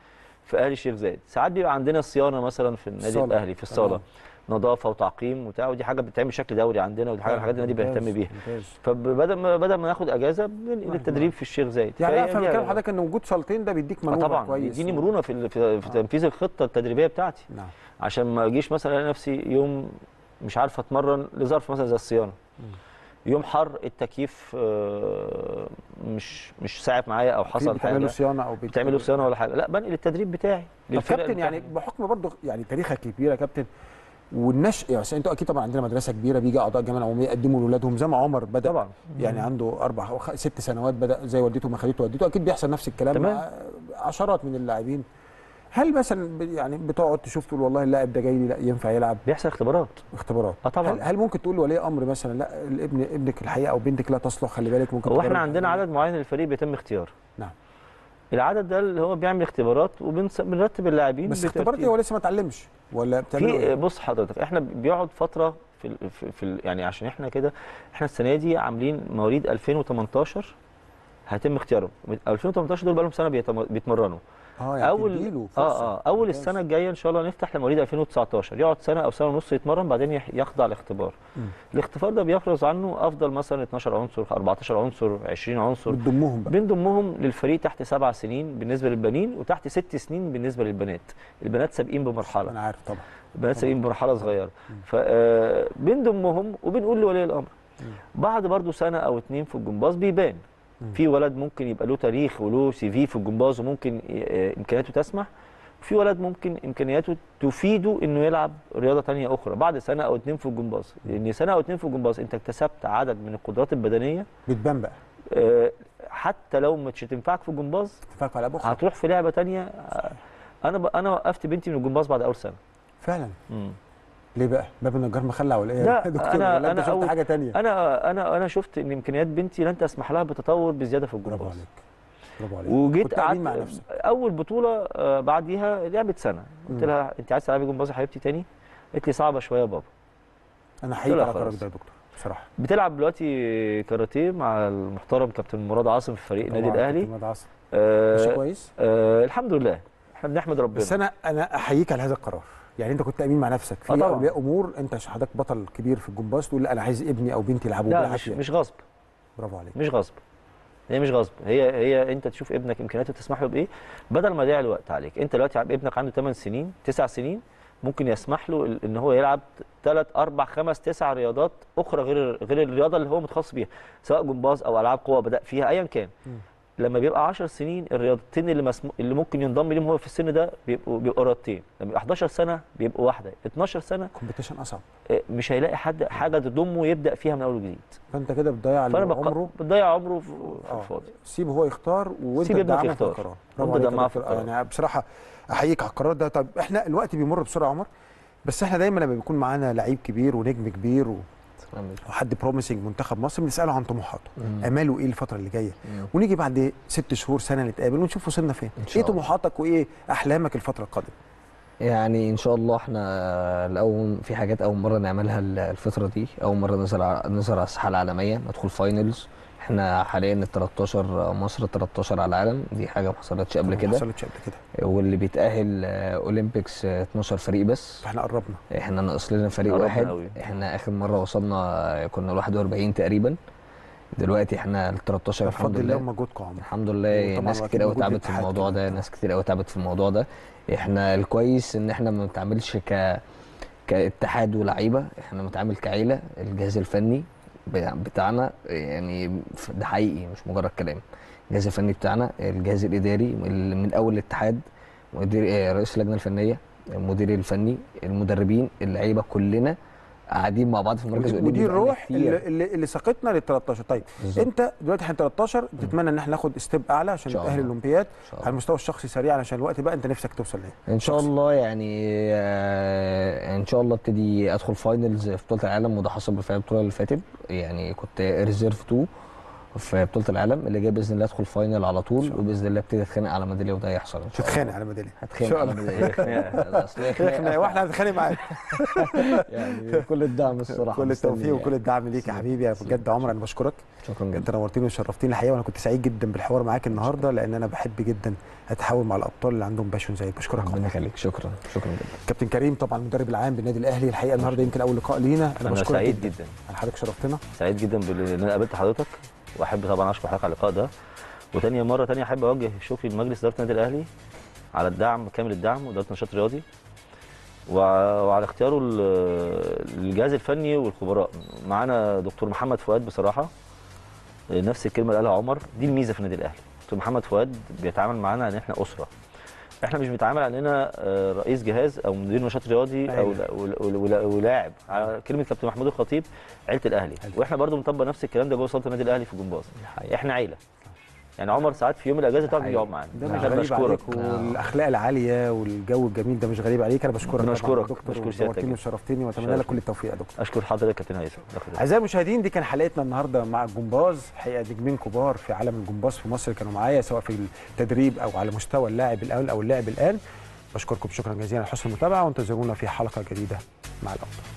في اهلي الشيخ زايد ساعات بيبقى عندنا صيانه مثلا في النادي الصالة. الاهلي في الصاله تمام. نظافه وتعقيم وبتاع ودي حاجه بتتعمل بشكل دوري عندنا ودي حاجه الحاجات اللي النادي ممتاز، بيهتم بيها ممتاز. فبدل ما بدل ما ناخد اجازه بننقل التدريب في الشيخ زايد يعني فهي افهم دي- كلام حضرتك ان وجود صالتين ده بيديك آه منوع طبعا كويس يديني مرونه في ال- في, في تنفيذ الخطه التدريبيه بتاعتي نعم عشان ما اجيش مثلا الاقي نفسي يوم مش عارف اتمرن لظرف مثلا زي الصيانه يوم حر التكييف آه، مش مش ساعد معايا او أكيد حصل بتعملوا حاجه صيانه او بتعملوا صيانه ولا حاجه لا بنقل التدريب بتاعي طب للفرق كابتن يعني المتاحة. بحكم برضه يعني تاريخك كبير يا كابتن والنشء يعني انتوا اكيد طبعا عندنا مدرسه كبيره بيجي اعضاء الجامعه العموميه يقدموا لاولادهم زي ما عمر بدا طبعا يعني عنده اربع او خ- ست سنوات بدا زي والدته ما خدته والدته اكيد بيحصل نفس الكلام تمام. مع عشرات من اللاعبين هل مثلا ب- يعني بتقعد تشوف تقول والله اللاعب ده جاي لي لا ينفع يلعب بيحصل اختبارات اختبارات اه طبعا هل, هل ممكن تقول لولي امر مثلا لا الابن ابنك الحقيقه او بنتك لا تصلح خلي بالك ممكن هو احنا تجرب عندنا حاجة؟ عدد معين للفريق بيتم اختياره نعم. العدد ده اللي هو بيعمل اختبارات وبنرتب اللاعبين بس بترتيب. اختبارات هو لسه ما اتعلمش ولا بتعملوا في إيه؟ بص حضرتك احنا بيقعد فتره في ال في, في ال يعني عشان احنا كده احنا السنه دي عاملين مواليد 2018 هيتم اختيارهم 2018 دول بقى لهم سنه بيتم- بيتمرنوا اه يعني اول تديله فرصة. اه اه اول ممتاز. السنه الجايه ان شاء الله نفتح لمواليد 2019 يقعد سنه او سنه ونص يتمرن بعدين يح- يخضع لاختبار مم. الاختبار ده بيفرز عنه افضل مثلا 12 عنصر 14 عنصر 20 عنصر بتضمهم بقى بنضمهم للفريق تحت سبع سنين بالنسبه للبنين وتحت ست سنين بالنسبه للبنات البنات سابقين بمرحله انا عارف طبعا البنات سابقين بمرحله صغيره مم. فبنضمهم وبنقول لولي الامر مم. بعد برضو سنه او اتنين في الجمباز بيبان مم. في ولد ممكن يبقى له تاريخ وله سي في في الجمباز وممكن آه، امكانياته تسمح وفي ولد ممكن امكانياته تفيده انه يلعب رياضه تانية اخرى بعد سنه او اتنين في الجمباز لان سنه او اتنين في الجمباز انت اكتسبت عدد من القدرات البدنيه بتبان بقى آه، حتى لو مش تنفعك في الجمباز اتفاق على بكره هتروح في لعبه تانية آه، انا ب... انا وقفت بنتي من الجمباز بعد اول سنه فعلا مم. ليه بقى باب النجار مخلع ولا ايه لا، يا دكتور أنا- ولا انت أنا شفت أول- حاجه تانية انا انا انا شفت ان امكانيات بنتي لن تسمح لها بتطور بزياده في برافو الجمباز عليك برافو عليك وجيت كنت امين مع قعدت نفسك اول بطوله آه، بعديها لعبت سنه قلت مم. لها انت عايز تلعبي جمباز يا حبيبتي تاني قالت لي صعبه شويه يا بابا انا حقيقي لا على قرارك خلاص. ده يا دكتور بصراحه بتلعب دلوقتي كاراتيه مع المحترم كابتن مراد عاصم في فريق النادي طبعاً الاهلي كابتن مهدي عاصم. ماشي آه كويس آه الحمد لله احنا بنحمد ربنا بس انا انا احييك على هذا القرار يعني انت كنت امين مع نفسك في آه طبعاً. اولياء امور انت عشان حضرتك بطل كبير في الجمباز تقول لا انا عايز ابني او بنتي يلعبوا لا مش بالعافيه مش غصب برافو عليك مش غصب هي مش غصب هي هي انت تشوف ابنك امكانياته تسمح له بايه بدل ما يضيع الوقت عليك انت دلوقتي ابنك عنده 8 سنين 9 سنين ممكن يسمح له ال- ان هو يلعب 3 4 5 9 رياضات اخرى غير غير الرياضه اللي هو متخصص بيها سواء جمباز او العاب قوه بدا فيها ايا كان مم. لما بيبقى 10 سنين الرياضتين اللي مسمو... اللي ممكن ينضم ليهم هو في السن ده بيبقوا بيبقوا رياضتين لما يبقى 11 سنه بيبقوا واحده 12 سنه كومبيتيشن اصعب آه، مش هيلاقي حد حاجه تضمه يبدا فيها من اول وجديد فانت كده بتضيع فانا له بق... عمره بتضيع عمره في, في آه. الفاضي سيبه هو يختار وانت سيب ابنك تدعمه في يختار. القرار وانت برافو عليك يا دعمها في دكتور. القرار. يعني بصراحه احييك على القرار ده طب احنا الوقت بيمر بسرعه يا عمر بس احنا دايما لما بيكون معانا لعيب كبير ونجم كبير و- وحد بروميسنج منتخب مصر بنساله عن طموحاته مم. اماله ايه الفتره اللي جايه مم. ونيجي بعد ست شهور سنه نتقابل ونشوف وصلنا فين إن شاء ايه الله. طموحاتك وايه احلامك الفتره القادمه يعني ان شاء الله احنا الاول في حاجات اول مره نعملها ال- الفتره دي اول مره نظهر ع- نظهر على الساحه العالميه ندخل فاينلز احنا حاليا ال 13 مصر 13 على العالم دي حاجه ما حصلتش قبل ما كده حصلتش قبل كده واللي بيتاهل آه، اولمبيكس آه، 12 فريق بس فاحنا قربنا احنا ناقص لنا فريق قربنا واحد أوي. احنا اخر مره وصلنا آه، كنا ل 41 تقريبا دلوقتي احنا ال 13 الحمد بفضل الله لله ومجهودكم يا عمر الحمد لله وطبعاً ناس وأكيد كتير قوي وجود تعبت في الاتحاد الموضوع كمان. ده ناس كتير قوي تعبت في الموضوع ده احنا الكويس ان احنا ما بنتعاملش ك كاتحاد ولعيبه احنا بنتعامل كعيله الجهاز الفني بتاع- بتاعنا يعني ف- ده حقيقي مش مجرد كلام الجهاز الفني بتاعنا الجهاز الاداري ال- من اول الاتحاد مدير آه، رئيس اللجنه الفنيه المدير الفني المدربين اللعيبه كلنا قاعدين مع بعض في المركز ودي, الأولمبي ودي بقالنا الروح كتير. اللي, اللي, اللي ساقتنا لل 13 طيب بالظبط. انت دلوقتي احنا 13 بتتمنى ان احنا ناخد ستيب اعلى عشان إن شاء نتاهل الله. الاولمبياد إن شاء على الله. المستوى الشخصي سريعا عشان الوقت بقى انت نفسك توصل لايه ان شاء شخصي. الله يعني آه، ان شاء الله ابتدي ادخل فاينلز في بطوله العالم وده حصل بالفعل البطوله اللي فاتت يعني كنت ريزيرف 2 في بطوله العالم اللي جاي باذن الله ادخل فاينل على طول وباذن الله ابتدي اتخانق على ميداليه وده هيحصل ان شاء الله تتخانق على ميداليه هتخانق إن شاء على الله. ميداليه أصل هي خناقة. احنا واحنا هنتخانق معاك يعني كل الدعم الصراحه كل مستني التوفيق وكل الدعم ليك يا حبيبي يا بجد عمر انا بشكرك شكرا جدا انت نورتني وشرفتني الحقيقه وانا كنت سعيد جدا بالحوار معاك النهارده لان انا بحب جدا اتحاور مع الابطال اللي عندهم باشون زيك بشكرك يا ربنا عمر يخليك شكرا شكرا جدا كابتن كريم طبعا المدرب العام بالنادي الاهلي الحقيقه النهارده يمكن اول لقاء لينا انا انا بشكرك سعيد جدا جدا على حضرتك شرفتنا سعيد جدا بان انا قابلت حضرتك واحب طبعا اشكر حضرتك على اللقاء ده وتاني مره تانية احب اوجه شكري لمجلس اداره النادي الاهلي على الدعم كامل الدعم واداره النشاط الرياضي وع- وعلى اختياره ل- للجهاز الفني والخبراء معانا دكتور محمد فؤاد بصراحه نفس الكلمه اللي قالها عمر دي الميزه في النادي الاهلي دكتور محمد فؤاد بيتعامل معانا ان احنا اسره احنا مش بنتعامل على اننا آه، رئيس جهاز او مدير نشاط رياضي او عيلة. ولا- ولا- ولا- ولاعب على كلمه كابتن محمود الخطيب عيله الاهلي عيلة. واحنا برضو بنطبق نفس الكلام ده جوه صاله النادي الاهلي في جمباز حقيقة. احنا عيله يعني عمر ساعات في يوم الاجازه طبعا حقيقة. يقعد معانا ده مش احنا غريب بنشكرك عليك والاخلاق العاليه والجو الجميل ده مش غريب عليك انا بشكرك طبعاً يا بنشكرك. دكتور بشكر سيادتك ونورتني جدا. وشرفتني واتمنى شرف لك كل لي. التوفيق يا دكتور اشكر حضرتك يا كابتن هيثم اعزائي المشاهدين دي كان حلقتنا النهارده مع الجمباز حقيقه نجمين كبار في عالم الجمباز في مصر كانوا معايا سواء في التدريب او على مستوى اللاعب الاول او اللاعب الان بشكركم شكرا جزيلا على حسن المتابعه وانتظرونا في حلقه جديده مع الابطال